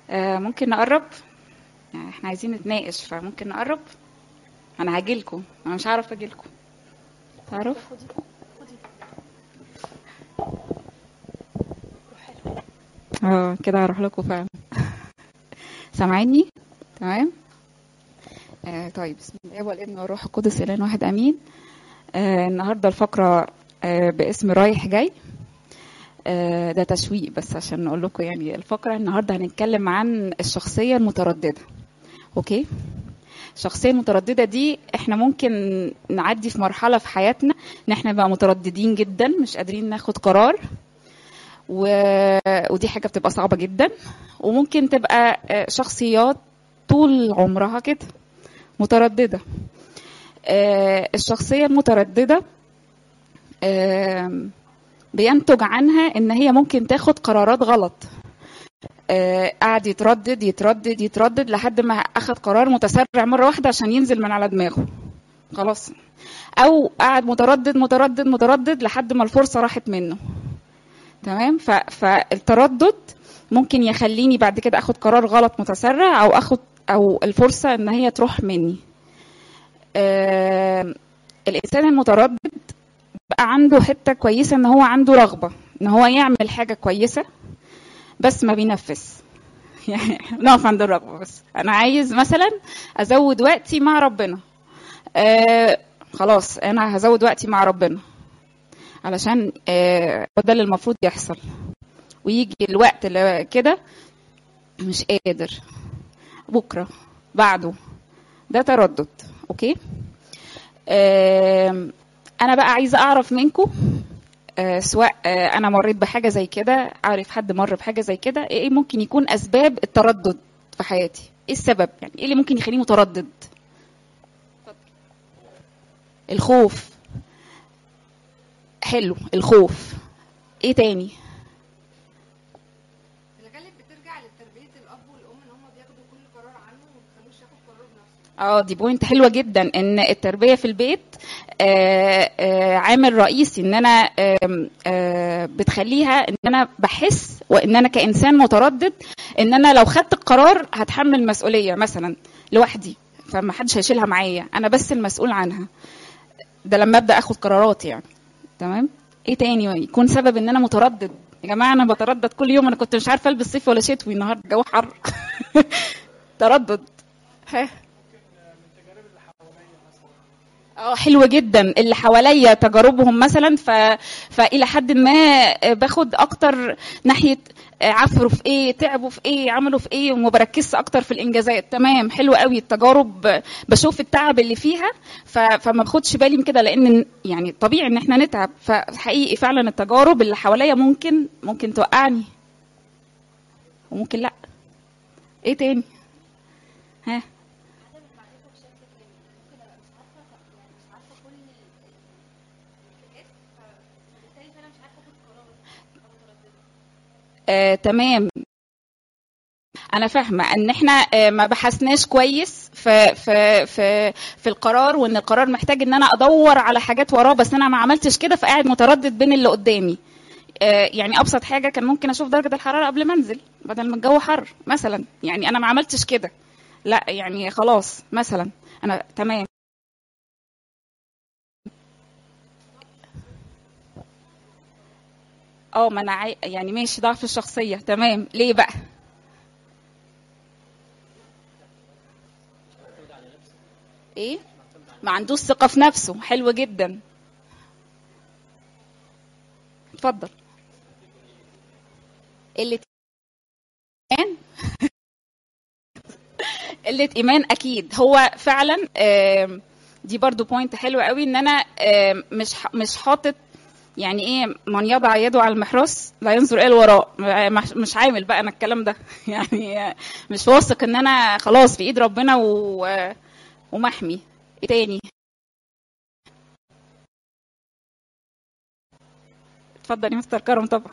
آه ممكن نقرب يعني احنا عايزين نتناقش فممكن نقرب انا هاجيلكم انا مش هعرف اجيلكم تعرف اه كده هروح لكم فعلا سامعيني تمام آه طيب بسم الله والابن والروح القدس الان واحد امين آه النهارده الفقره آه باسم رايح جاي آه ده تشويق بس عشان نقول لكم يعني الفقره النهارده هنتكلم عن الشخصيه المتردده اوكي الشخصيه المتردده دي احنا ممكن نعدي في مرحله في حياتنا ان احنا نبقى مترددين جدا مش قادرين ناخد قرار و... ودي حاجه بتبقى صعبه جدا وممكن تبقى آه، شخصيات طول عمرها كده متردده آه، الشخصيه المتردده آم، بينتج عنها ان هي ممكن تاخد قرارات غلط آه، قعد يتردد يتردد يتردد لحد ما اخد قرار متسرع مره واحده عشان ينزل من على دماغه خلاص او قعد متردد متردد متردد لحد ما الفرصه راحت منه تمام ف... فالتردد ممكن يخليني بعد كده اخد قرار غلط متسرع او اخد او الفرصه ان هي تروح مني آه... الانسان المتردد بقى عنده حته كويسه ان هو عنده رغبه ان هو يعمل حاجه كويسه بس ما بينفذ يعني نقف عند الرغبه بس انا عايز مثلا ازود وقتي مع ربنا آه خلاص انا هزود وقتي مع ربنا علشان آه ده اللي المفروض يحصل ويجي الوقت اللي كده مش قادر بكره بعده ده تردد اوكي آه انا بقى عايزه اعرف منكم آه سواء آه انا مريت بحاجه زي كده عارف حد مر بحاجه زي كده ايه ممكن يكون اسباب التردد في حياتي ايه السبب يعني ايه اللي ممكن يخليني متردد الخوف حلو الخوف ايه تاني الغالب بترجع لتربيه الاب والام ان هم بياخدوا كل قرار عنه وما بيخلوش ياخد قرار بنفسه اه دي بوينت حلوه جدا ان التربيه في البيت آه آه عامل رئيسي ان انا آم، آه بتخليها ان انا بحس وان انا كانسان متردد ان انا لو خدت القرار هتحمل مسؤوليه مثلا لوحدي فما حدش هيشيلها معايا انا بس المسؤول عنها ده لما ابدا اخد قرارات يعني تمام ايه تاني يكون سبب ان انا متردد يا جماعه انا بتردد كل يوم انا كنت مش عارفه البس صيفي ولا شتوي النهارده الجو حر تردد ها اه حلو جدا اللي حواليا تجاربهم مثلا ف... فالى حد ما باخد اكتر ناحيه عفروا في ايه تعبوا في ايه عملوا في ايه وما بركزش اكتر في الانجازات تمام حلو قوي التجارب بشوف التعب اللي فيها ف... فما باخدش بالي من كده لان يعني طبيعي ان احنا نتعب فحقيقي فعلا التجارب اللي حواليا ممكن ممكن توقعني وممكن لا ايه تاني ها آه، تمام انا فاهمه ان احنا آه، ما بحثناش كويس في في في في القرار وان القرار محتاج ان انا ادور على حاجات وراه بس انا ما عملتش كده فقاعد متردد بين اللي قدامي آه، يعني ابسط حاجه كان ممكن اشوف درجه الحراره قبل ما انزل بدل ما الجو حر مثلا يعني انا ما عملتش كده لا يعني خلاص مثلا انا تمام اه ما انا عاي... يعني ماشي ضعف الشخصيه تمام ليه بقى ايه ما عندوش ثقه في نفسه حلو جدا اتفضل قله ايمان قله ايمان اكيد هو فعلا آم، دي برضو بوينت حلوه قوي ان انا آم، مش ح- مش حاطط يعني ايه من يضع يده على المحراس لا ينظر الى الوراء م- مش عامل بقى انا الكلام ده يعني مش واثق ان انا خلاص في ايد ربنا و... ومحمي ايه تاني اتفضل يا مستر كرم طبعا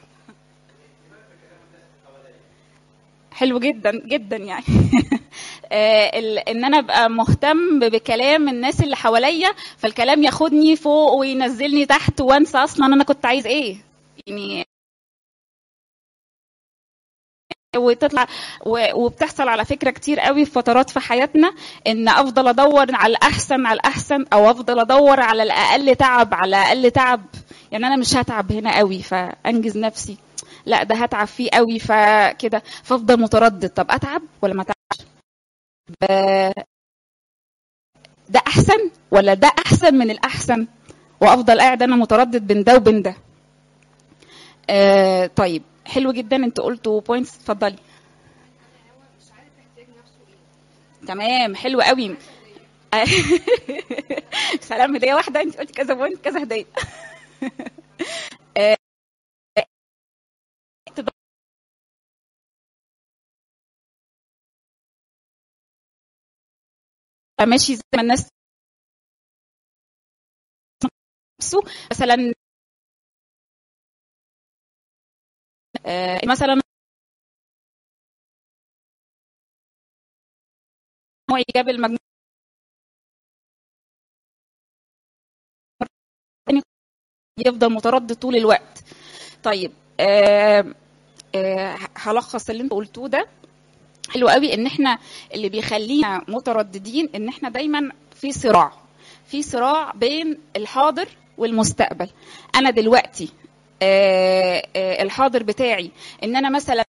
حلو جدا جدا يعني آه، ال- ان انا ابقى مهتم بكلام الناس اللي حواليا فالكلام ياخدني فوق وينزلني تحت وانسى اصلا انا كنت عايز ايه يعني وتطلع و- وبتحصل على فكره كتير قوي في فترات في حياتنا ان افضل ادور على الاحسن على الاحسن او افضل ادور على الاقل تعب على اقل تعب يعني انا مش هتعب هنا قوي فانجز نفسي لا ده هتعب فيه قوي فكده فافضل متردد طب اتعب ولا ما اتعبش ب- ده احسن ولا ده احسن من الاحسن وافضل قاعد انا متردد بين ده وبين ده آه طيب حلو جدا انت قلتوا بوينتس اتفضلي هو مش عارف احتياج نفسه ايه تمام حلو قوي سلام هديه واحده انت قلتي كذا بوينت كذا هديه آه، ماشي زي ما الناس نفسه مثلا آه، مثلا هو يجاب المجموع يفضل متردد طول الوقت طيب آه آه هلخص اللي انتوا قلتوه ده حلو قوي ان احنا اللي بيخلينا مترددين ان احنا دايما في صراع في صراع بين الحاضر والمستقبل انا دلوقتي آه آه الحاضر بتاعي ان انا مثلا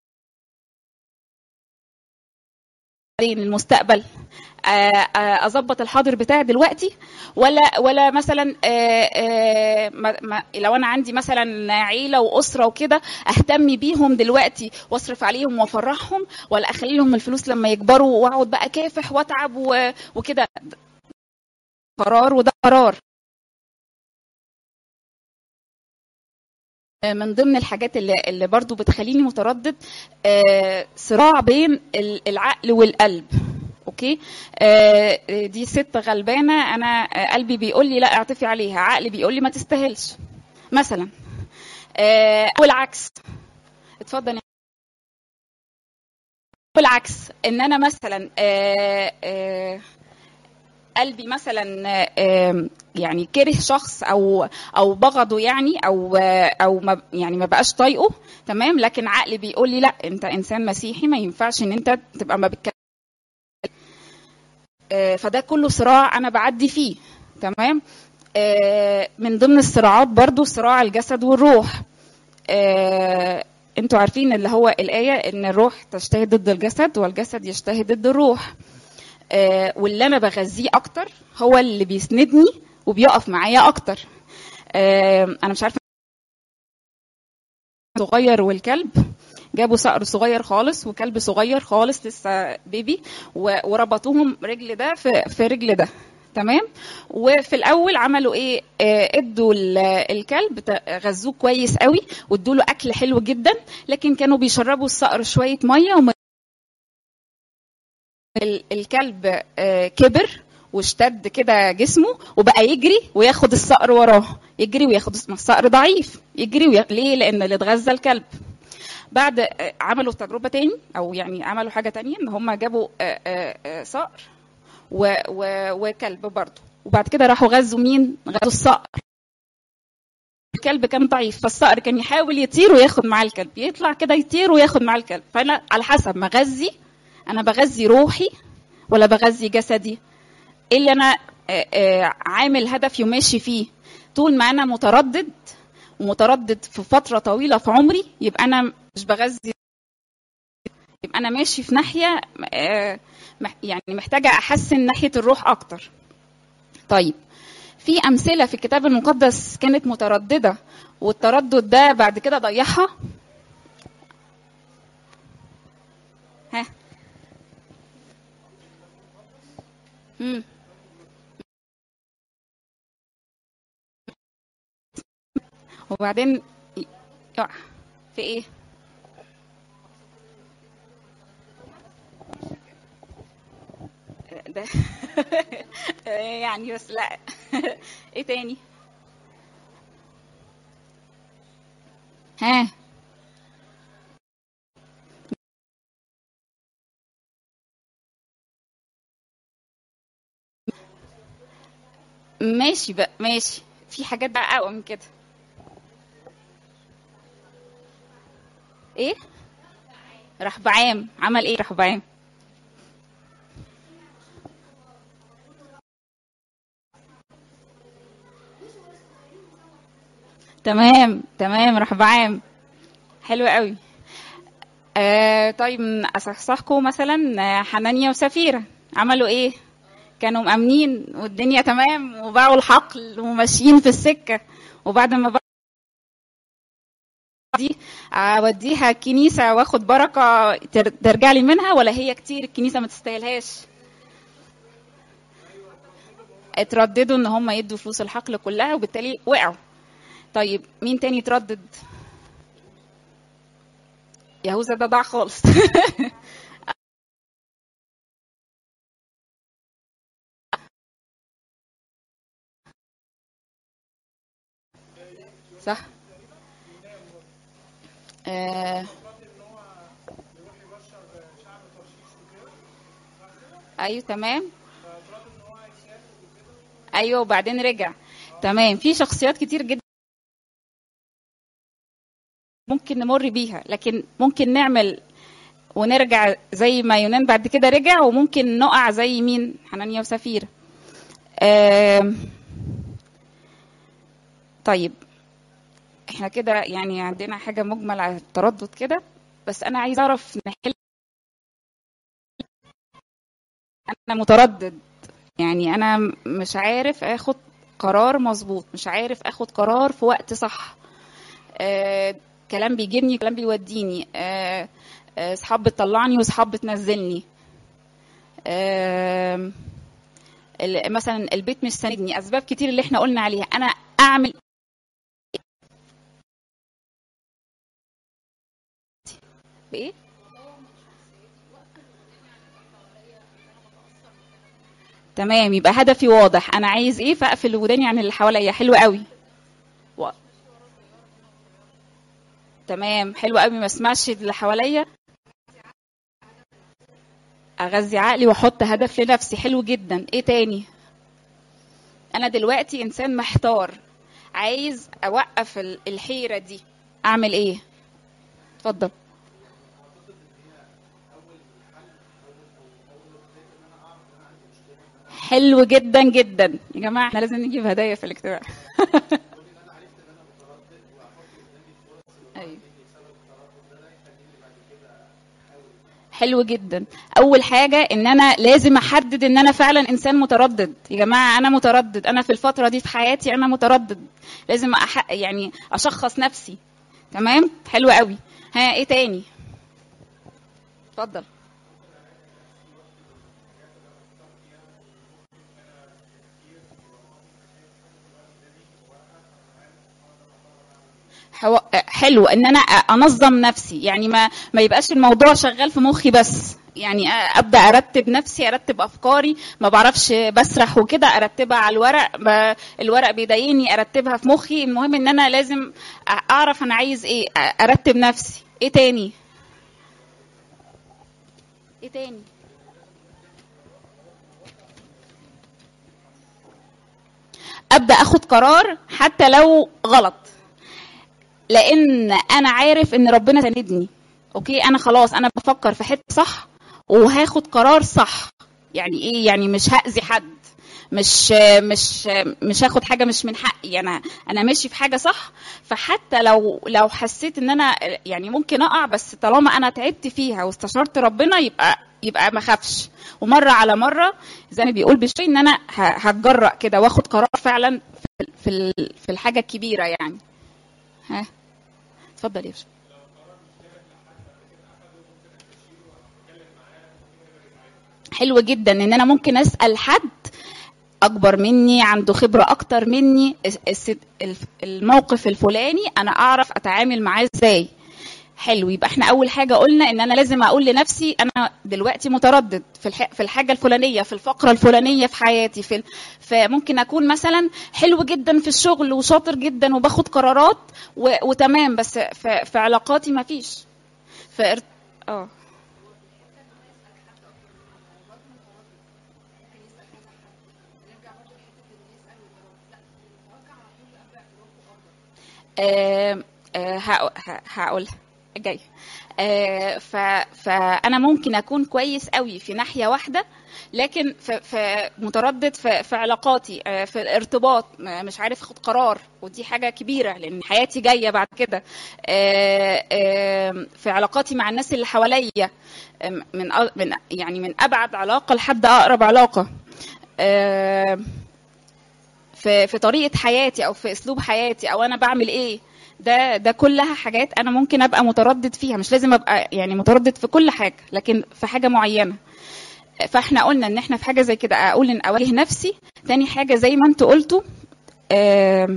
بين المستقبل آه، آه، اظبط الحاضر بتاعي دلوقتي ولا ولا مثلا آه، آه، ما- ما- لو انا عندي مثلا عيله واسره وكده اهتم بيهم دلوقتي واصرف عليهم وافرحهم ولا اخلي لهم الفلوس لما يكبروا واقعد بقى كافح واتعب و- وكده قرار وده قرار آه، من ضمن الحاجات اللي, اللي برضو بتخليني متردد آه، صراع بين ال- العقل والقلب اوكي آه، دي ست غلبانه انا آه، قلبي بيقول لي لا اعطفي عليها عقلي بيقول لي ما تستاهلش مثلا آه، والعكس اتفضل يا بالعكس ان انا مثلا آه، آه، قلبي مثلا آه، يعني كره شخص او او بغضه يعني او آه، او ما يعني ما بقاش طايقه تمام لكن عقلي بيقول لي لا انت انسان مسيحي ما ينفعش ان انت تبقى ما بتكلم آه، فده كله صراع انا بعدي فيه تمام آه، من ضمن الصراعات برضو صراع الجسد والروح آه، انتوا عارفين اللي هو الآية ان الروح تجتهد ضد الجسد والجسد يجتهد ضد الروح آه، واللي انا بغذيه اكتر هو اللي بيسندني وبيقف معايا اكتر آه، انا مش عارفه صغير والكلب جابوا صقر صغير خالص وكلب صغير خالص لسه بيبي و- وربطوهم رجل ده في في رجل ده تمام وفي الاول عملوا ايه آه، ادوا ال- الكلب ت- غذوه كويس قوي وادوا له اكل حلو جدا لكن كانوا بيشربوا الصقر شويه ميه وم... ال- الكلب آه، كبر واشتد كده جسمه وبقى يجري وياخد الصقر وراه يجري وياخد الص- ما الصقر ضعيف يجري وي... ليه لان اللي اتغذى الكلب بعد آه، عملوا تجربه تاني او يعني عملوا حاجه تانية ان هم جابوا آه، آه، آه، صقر و... و... وكلب برضه وبعد كده راحوا غزوا مين غزوا الصقر الكلب كان ضعيف فالصقر كان يحاول يطير وياخد معاه الكلب يطلع كده يطير وياخد معاه الكلب فانا على حسب ما غذي انا بغذي روحي ولا بغذي جسدي ايه اللي انا آه، آه، عامل هدفي وماشي فيه طول ما انا متردد ومتردد في فتره طويله في عمري يبقى انا مش بغذي يبقى انا ماشي في ناحيه آه، مح- يعني محتاجه احسن ناحيه الروح اكتر طيب في امثله في الكتاب المقدس كانت متردده والتردد ده بعد كده ضيعها ها مم. وبعدين ي- يقع في ايه ده يعني بس لا ايه تاني ها ماشي بقى ماشي في حاجات بقى اقوى من كده ايه رحبعام عمل ايه رحبعام تمام تمام رحبعام حلو قوي آه طيب اصحصحكم مثلا آه، حنانيا وسفيرة عملوا ايه كانوا مأمنين والدنيا تمام وباعوا الحقل وماشيين في السكة وبعد ما باعوا دي اوديها الكنيسة واخد بركة تر- ترجع لي منها ولا هي كتير الكنيسة ما تستاهلهاش اترددوا ان هم يدوا فلوس الحقل كلها وبالتالي وقعوا طيب مين تاني اتردد يهوذا ده ضاع خالص صح آه. ايوه تمام ايوه وبعدين رجع تمام في شخصيات كتير جدا ممكن نمر بيها لكن ممكن نعمل ونرجع زي ما يونان بعد كده رجع وممكن نقع زي مين حنانيا وسفيرة آم، طيب احنا كده يعني عندنا حاجة مجمل على التردد كده بس انا عايز اعرف نحل انا متردد يعني انا م- مش عارف اخد قرار مظبوط مش عارف اخد قرار في وقت صح آه كلام بيجيبني كلام بيوديني آه آه، اصحاب بتطلعني واصحاب بتنزلني آه ال- مثلا البيت مش ساندني اسباب كتير اللي احنا قلنا عليها انا اعمل بايه تمام يبقى هدفي واضح انا عايز ايه فاقفل وداني عن اللي حواليا حلو قوي و... تمام حلو قوي ما اسمعش اللي حواليا اغذي عقلي واحط هدف لنفسي حلو جدا ايه تاني انا دلوقتي انسان محتار عايز اوقف ال- الحيره دي اعمل ايه اتفضل حلو جدا جدا يا جماعه احنا لازم نجيب هدايا في الاجتماع ايوه حلو جدا اول حاجه ان انا لازم احدد ان انا فعلا انسان متردد يا جماعه انا متردد انا في الفتره دي في حياتي انا متردد لازم أح... يعني اشخص نفسي تمام حلو قوي ها ايه تاني اتفضل حو... حلو ان انا انظم نفسي يعني ما ما يبقاش الموضوع شغال في مخي بس يعني ابدا ارتب نفسي ارتب افكاري ما بعرفش بسرح وكده ارتبها على الورق ما الورق بيضايقني ارتبها في مخي المهم ان انا لازم اعرف انا عايز ايه ارتب نفسي ايه تاني ايه تاني ابدا اخد قرار حتى لو غلط لان انا عارف ان ربنا ساندني اوكي انا خلاص انا بفكر في حته صح وهاخد قرار صح يعني ايه يعني مش هاذي حد مش مش مش هاخد حاجه مش من حقي انا انا ماشي في حاجه صح فحتى لو لو حسيت ان انا يعني ممكن اقع بس طالما انا تعبت فيها واستشرت ربنا يبقى يبقى ما اخافش ومره على مره زي ما بيقول بشيء ان انا هتجرأ كده واخد قرار فعلا في في في الحاجه الكبيره يعني ها اتفضل يا باشا حلو جدا ان انا ممكن اسال حد اكبر مني عنده خبره اكتر مني الموقف الفلاني انا اعرف اتعامل معاه ازاي حلو يبقى احنا اول حاجه قلنا ان انا لازم اقول لنفسي انا دلوقتي متردد في في الحاجه الفلانيه في الفقره الفلانيه في حياتي في فممكن اكون مثلا حلو جدا في الشغل وشاطر جدا وباخد قرارات و... وتمام بس في, في علاقاتي ما فيش في اه آه آه هقولها جاي آه، ف- فانا ممكن اكون كويس قوي في ناحيه واحده لكن في في متردد في, في علاقاتي آه، في الارتباط م- مش عارف اخد قرار ودي حاجه كبيره لان حياتي جايه بعد كده آه، آه، في علاقاتي مع الناس اللي حواليا آم، من أ- من يعني من ابعد علاقه لحد اقرب علاقه آه، في في طريقه حياتي او في اسلوب حياتي او انا بعمل ايه ده ده كلها حاجات انا ممكن ابقى متردد فيها مش لازم ابقى يعني متردد في كل حاجه لكن في حاجه معينه فاحنا قلنا ان احنا في حاجه زي كده اقول ان اواجه نفسي تاني حاجه زي ما انتوا قلتوا آم،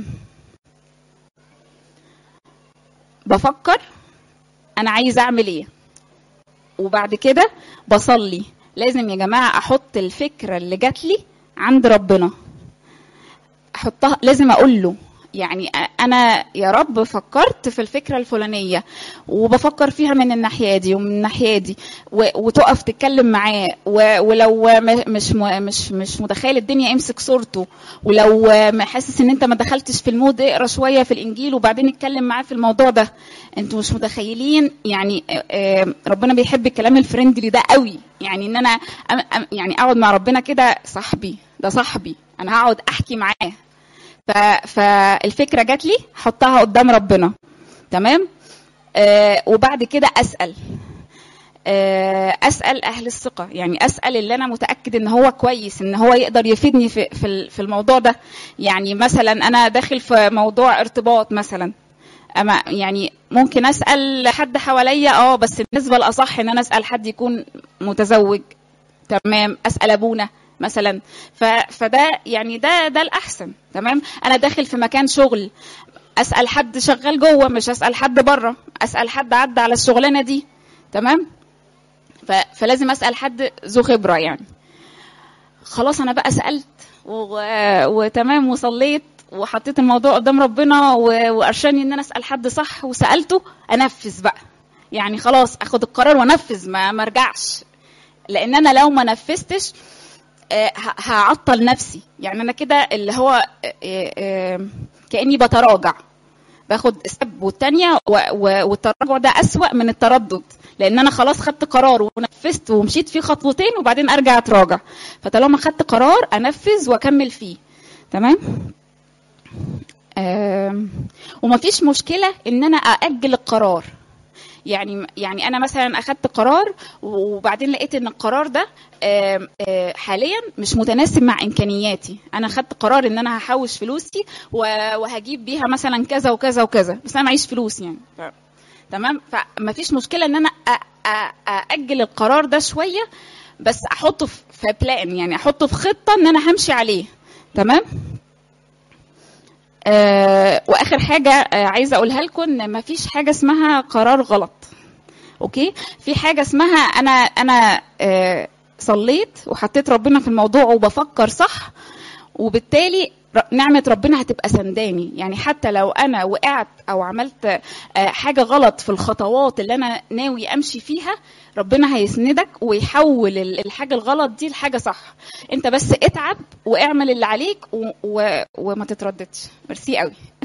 بفكر انا عايز اعمل ايه وبعد كده بصلي لازم يا جماعه احط الفكره اللي جات لي عند ربنا احطها لازم اقول له يعني انا يا رب فكرت في الفكره الفلانيه وبفكر فيها من الناحيه دي ومن الناحيه دي و- وتقف تتكلم معاه و- ولو م- مش م- مش مش متخيل الدنيا امسك صورته ولو م- حاسس ان انت ما دخلتش في المود اقرا شويه في الانجيل وبعدين اتكلم معاه في الموضوع ده انتوا مش متخيلين يعني آه، آه، ربنا بيحب الكلام الفريندلي ده قوي يعني ان انا أم- أم- يعني اقعد مع ربنا كده صاحبي ده صاحبي انا هقعد احكي معاه ف- فالفكره جات لي حطها قدام ربنا تمام آه وبعد كده اسال آه اسال اهل الثقه يعني اسال اللي انا متاكد ان هو كويس ان هو يقدر يفيدني في في ال- في الموضوع ده يعني مثلا انا داخل في موضوع ارتباط مثلا اما يعني ممكن اسال حد حواليا اه بس بالنسبه الاصح ان انا اسال حد يكون متزوج تمام اسال ابونا مثلا ف... فده يعني ده ده الاحسن تمام انا داخل في مكان شغل اسال حد شغال جوه مش اسال حد بره اسال حد عدى على الشغلانه دي تمام ف... فلازم اسال حد ذو خبره يعني خلاص انا بقى سالت و... وتمام وصليت وحطيت الموضوع قدام ربنا و... وارشاني ان انا اسال حد صح وسالته انفذ بقى يعني خلاص اخد القرار وانفذ ما ما ارجعش لان انا لو ما نفذتش آه، ه- هعطل نفسي يعني انا كده اللي هو آه، آه، كاني بتراجع باخد ستيب والتانية و- و- والتراجع ده أسوأ من التردد لأن أنا خلاص خدت قرار ونفذت ومشيت فيه خطوتين وبعدين أرجع أتراجع فطالما خدت قرار أنفذ وأكمل فيه تمام آم، ومفيش مشكلة إن أنا أأجل القرار يعني يعني انا مثلا اخدت قرار وبعدين لقيت ان القرار ده آم، آه، حاليا مش متناسب مع امكانياتي انا خدت قرار ان انا هحوش فلوسي و- وهجيب بيها مثلا كذا وكذا وكذا بس انا معيش فلوس يعني ف... تمام فما فيش مشكله ان انا أ... أ... ااجل القرار ده شويه بس احطه في في بلان يعني احطه في خطه ان انا همشي عليه تمام آه واخر حاجه آه عايزه اقولها لكم ان مفيش حاجه اسمها قرار غلط اوكي في حاجه اسمها انا انا آه صليت وحطيت ربنا في الموضوع وبفكر صح وبالتالي ر- نعمة ربنا هتبقى سنداني يعني حتى لو أنا وقعت أو عملت آه، حاجة غلط في الخطوات اللي أنا ناوي أمشي فيها ربنا هيسندك ويحول ال- الحاجة الغلط دي لحاجة صح أنت بس اتعب واعمل اللي عليك و... و... وما تترددش ميرسي قوي